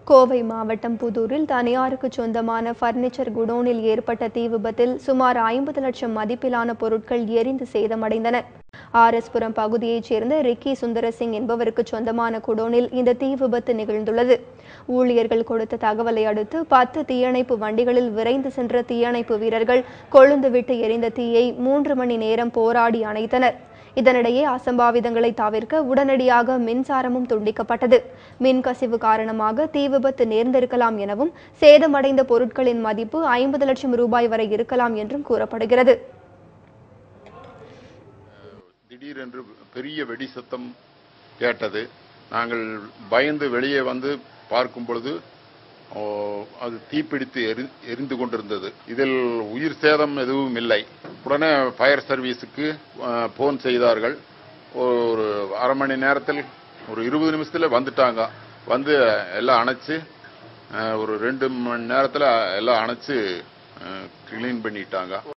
கோவை மாவட்டம் புதூரில் தனியாருக்கு சொந்தமான பர்னிச்சர் குடோனில் ஏற்பட்ட தீ விபத்தில் சுமார் ஐம்பது லட்சம் மதிப்பிலான பொருட்கள் எரிந்து சேதமடைந்தன ஆர்எஸ்புரம் பகுதியைச் சேர்ந்த ரிக்கி சுந்தரசிங் என்பவருக்கு சொந்தமான குடோனில் இந்த தீ விபத்து நிகழ்ந்துள்ளது ஊழியர்கள் கொடுத்த தகவலை அடுத்து பத்து தீயணைப்பு வண்டிகளில் விரைந்து சென்ற தீயணைப்பு வீரர்கள் கொழுந்துவிட்டு எரிந்த தீயை மூன்று மணி நேரம் போராடி அணைத்தனர் இதனிடையே அசம்பாவிதங்களை தவிர்க்க உடனடியாக மின்சாரமும் துண்டிக்கப்பட்டது மின் கசிவு காரணமாக தீ விபத்து நேர்ந்திருக்கலாம் எனவும் சேதமடைந்த பொருட்களின் மதிப்பு ஐம்பது லட்சம் ரூபாய் வரை இருக்கலாம் என்றும் கூறப்படுகிறது திடீரென்று பெரிய வெடி சத்தம் கேட்டது நாங்கள் பயந்து வெளியே வந்து பார்க்கும் பொழுது ஓ, அது தீப்பிடித்து எரி எரிந்து கொண்டிருந்தது இதில் உயிர் சேதம் எதுவும் இல்லை உடனே ஃபயர் சர்வீஸுக்கு போன் செய்தார்கள் ஒரு அரை மணி நேரத்தில் ஒரு இருபது நிமிஷத்தில் வந்துட்டாங்க வந்து எல்லாம் அணைச்சு அஹ், ஒரு ரெண்டு மணி நேரத்தில் எல்லாம் அணைச்சு கிளீன் பண்ணிட்டாங்க